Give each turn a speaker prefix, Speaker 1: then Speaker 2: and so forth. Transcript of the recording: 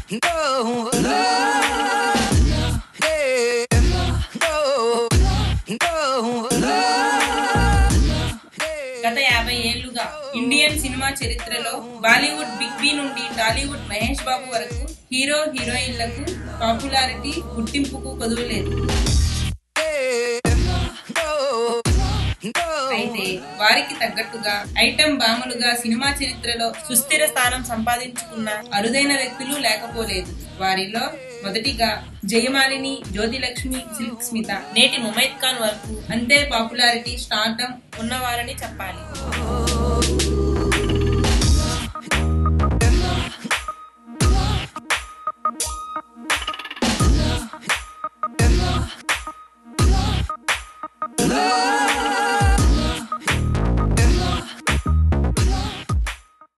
Speaker 1: గత యాభై ఏళ్లుగా ఇండియన్ సినిమా చరిత్రలో బాలీవుడ్ బిగ్ బి నుండి టాలీవుడ్ మహేష్ బాబు వరకు హీరో హీరోయిన్లకు పాపులారిటీ గుర్తింపుకు కొదువలేదు అయితే వారికి తగ్గట్టుగా ఐటెం బాములుగా సినిమా చరిత్రలో సుస్థిర స్థానం సంపాదించుకున్న అరుదైన వ్యక్తులు లేకపోలేదు వారిలో మొదటిగా జయమాలిని జ్యోతిలక్ష్మి సిల్క్ స్మిత నేటి ముమైత్ ఖాన్ వరకు అంతే పాపులారిటీ స్టార్టం ఉన్నవారని చెప్పాలి